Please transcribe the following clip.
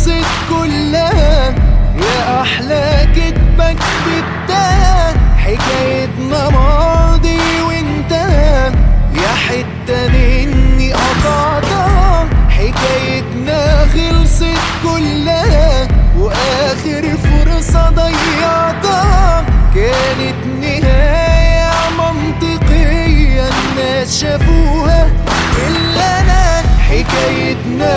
خلصت كلها يا احلى كدبة كدبتها حكايتنا ماضي وانتهى يا حتة مني قطعتها حكايتنا خلصت كلها واخر فرصة ضيعتها كانت نهاية منطقية الناس شافوها إلا أنا حكايتنا